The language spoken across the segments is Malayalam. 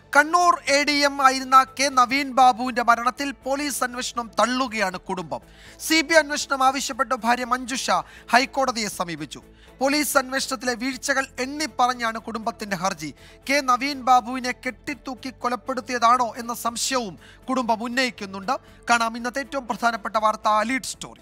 കണ്ണൂർ എ ഡി എം ആയിരുന്ന കെ നവീൻ ബാബുവിന്റെ മരണത്തിൽ പോലീസ് അന്വേഷണം തള്ളുകയാണ് കുടുംബം സി ബി അന്വേഷണം ആവശ്യപ്പെട്ട് ഭാര്യ മഞ്ജുഷ ഹൈക്കോടതിയെ സമീപിച്ചു പോലീസ് അന്വേഷണത്തിലെ വീഴ്ചകൾ എണ്ണിപ്പറഞ്ഞാണ് കുടുംബത്തിന്റെ ഹർജി കെ നവീൻ ബാബുവിനെ കെട്ടിത്തൂക്കി കൊലപ്പെടുത്തിയതാണോ എന്ന സംശയവും കുടുംബം ഉന്നയിക്കുന്നുണ്ട് കാണാം ഇന്നത്തെ ഏറ്റവും പ്രധാനപ്പെട്ട വാർത്ത lead story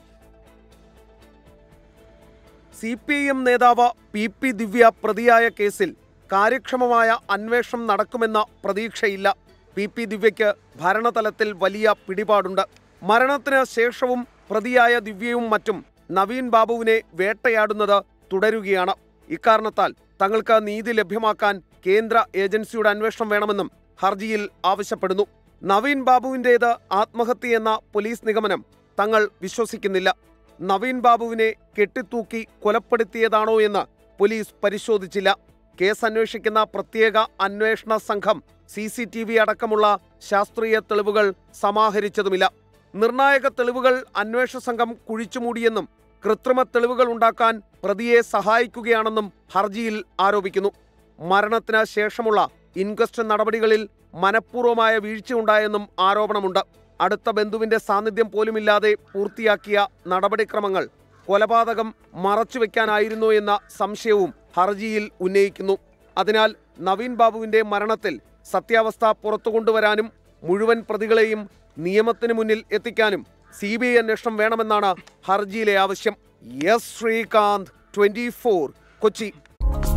C P I M നേതാവ് പി പി ദിവ്യ പ്രതിയായ കേസിൽ കാര്യക്ഷമമായ അന്വേഷണം നടക്കുമെന്ന പ്രതീക്ഷയില്ല പി പി ദിവ്യയ്ക്ക് ഭരണതലത്തിൽ വലിയ പിടിപാടുണ്ട് മരണത്തിന് ശേഷവും പ്രതിയായ ദിവ്യയും മറ്റും നവീൻ ബാബുവിനെ വേട്ടയാടുന്നത് തുടരുകയാണ് ഇക്കാരണത്താൽ തങ്ങൾക്ക് നീതി ലഭ്യമാക്കാൻ കേന്ദ്ര ഏജൻസിയുടെ അന്വേഷണം വേണമെന്നും ഹർജിയിൽ ആവശ്യപ്പെടുന്നു നവീൻ ബാബുവിൻ്റേത് ആത്മഹത്യയെന്ന പോലീസ് നിഗമനം തങ്ങൾ വിശ്വസിക്കുന്നില്ല നവീൻ ബാബുവിനെ കെട്ടിത്തൂക്കി കൊലപ്പെടുത്തിയതാണോ എന്ന് പോലീസ് പരിശോധിച്ചില്ല കേസ് അന്വേഷിക്കുന്ന പ്രത്യേക അന്വേഷണ സംഘം സി സി ടി വി അടക്കമുള്ള ശാസ്ത്രീയ തെളിവുകൾ സമാഹരിച്ചതുമില്ല നിർണായക തെളിവുകൾ അന്വേഷണ സംഘം കുഴിച്ചുമൂടിയെന്നും കൃത്രിമ തെളിവുകൾ ഉണ്ടാക്കാൻ പ്രതിയെ സഹായിക്കുകയാണെന്നും ഹർജിയിൽ ആരോപിക്കുന്നു മരണത്തിന് ശേഷമുള്ള ഇൻക്വസ്റ്റ് നടപടികളിൽ മനഃപൂർവമായ വീഴ്ചയുണ്ടായെന്നും ആരോപണമുണ്ട് അടുത്ത ബന്ധുവിന്റെ സാന്നിധ്യം പോലുമില്ലാതെ പൂർത്തിയാക്കിയ നടപടിക്രമങ്ങൾ കൊലപാതകം മറച്ചുവെക്കാനായിരുന്നു എന്ന സംശയവും ഹർജിയിൽ ഉന്നയിക്കുന്നു അതിനാൽ നവീൻ ബാബുവിന്റെ മരണത്തിൽ സത്യാവസ്ഥ പുറത്തു കൊണ്ടുവരാനും മുഴുവൻ പ്രതികളെയും നിയമത്തിന് മുന്നിൽ എത്തിക്കാനും സി ബി ഐ അന്വേഷണം വേണമെന്നാണ് ഹർജിയിലെ ആവശ്യം എസ് ശ്രീകാന്ത് ട്വന്റി കൊച്ചി